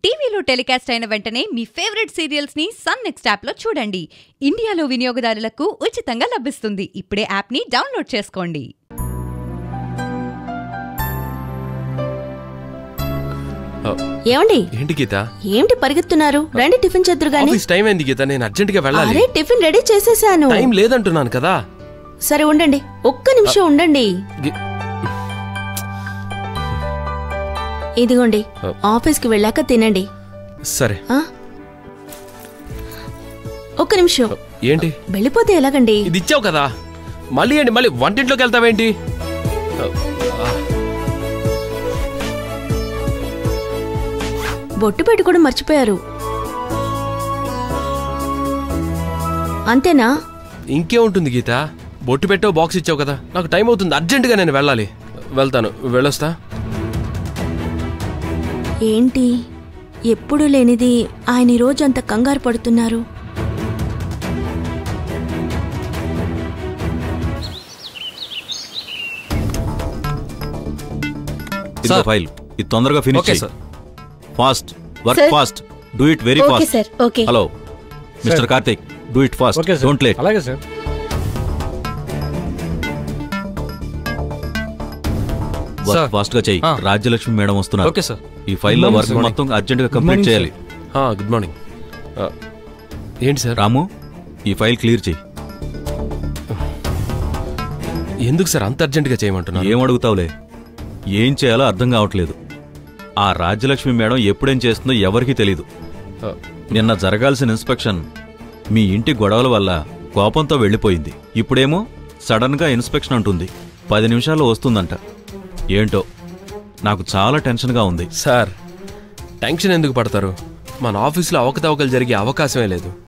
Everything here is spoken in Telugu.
టీవీలో టెలికాస్ట్ అయిన వెంటనే మీ ఫేవరెట్ సీరియల్స్ ని సన్ నెక్స్ట్ యాప్ లో చూడండి ఇండియాలో వినియోగదారులకు ఉచితంగా లభిస్తుంది ఇప్పుడే యాప్ ని డౌన్లోడ్ చేసుకోండి ఏమండి ఏంటి గీత ఏంటి పరిగెత్తున్నారు రండి టిఫిన్ చేద్దరు గాని ఆఫీస్ టైం అయింది గీత నేను అర్జెంట్ గా వెళ్ళాలి అరే టిఫిన్ రెడీ చేసేసాను టైం లేదంటున్నాను కదా సరే ఉండండి ఒక్క నిమిషం ఉండండి గి- ఇదిగోండి ఆ. ఆఫీస్ కి వెళ్ళాక తినండి సరే ఆ? ఒక్క నిమిషం ఏంటి వెళ్ళిపోతే ఎలాగండి ఇది ఇచ్చావు కదా మళ్ళీ ఏంటి మళ్ళీ వంటింట్లోకి వెళ్తావేంటి బొట్టు పెట్టుకోవడం మర్చిపోయారు అంతేనా ఇంకే ఉంటుంది గీత బొట్టు పెట్టావు బాక్స్ ఇచ్చావు కదా నాకు టైం అవుతుంది అర్జెంటుగా నేను వెళ్ళాలి వెళ్తాను వెళ్ళొస్తా ఏంటి ఎప్పుడు లేనిది ఆయన ఈ రోజు అంత కంగారు పడుతున్నారు ఇదిగో ఫైల్ ఇది తొందరగా ఫినిష్ ఓకే చేయి sir fast work sir. Fast do it very okay fast sir okay hello mister Karthik do it fast okay sir don't late అలాగే సార్ వర్క్ సార్. ఫాస్ట్ గా చెయ్యి ఆ. రాజ్యలక్ష్మి మేడం వస్తున్నారు ఓకే సార్ ఈ ఫైల్ లో Good morning, వర్క్ sir. మొత్తం అర్జెంట్ గా Good కంప్లీట్ morning, చేయాలి గుడ్ మార్నింగ్ ఏంటి సార్ రాము ఈ ఫైల్ క్లియర్ చేయి ఎందుకు సార్ అంత అర్జెంటుగా చేయమంటున్నారు ఏం అడుగుతావులే ఏం చేయాలో అర్థం కావట్లేదు ఆ రాజ్యలక్ష్మి మేడం ఎప్పుడేం చేస్తుందో ఎవరికీ తెలీదు ఆ, నిన్న జరగాల్సిన ఇన్స్పెక్షన్ మీ ఇంటి గొడవల వల్ల కోపంతో వెళ్ళిపోయింది ఇప్పుడేమో సడన్ గా ఇన్స్పెక్షన్ అంటుంది పది నిమిషాల్లో వస్తుందంట ఏంటో నాకు చాలా టెన్షన్గా ఉంది సార్ టెన్షన్ ఎందుకు పడతారు మన ఆఫీస్లో అవకతవకలు జరిగే అవకాశమే లేదు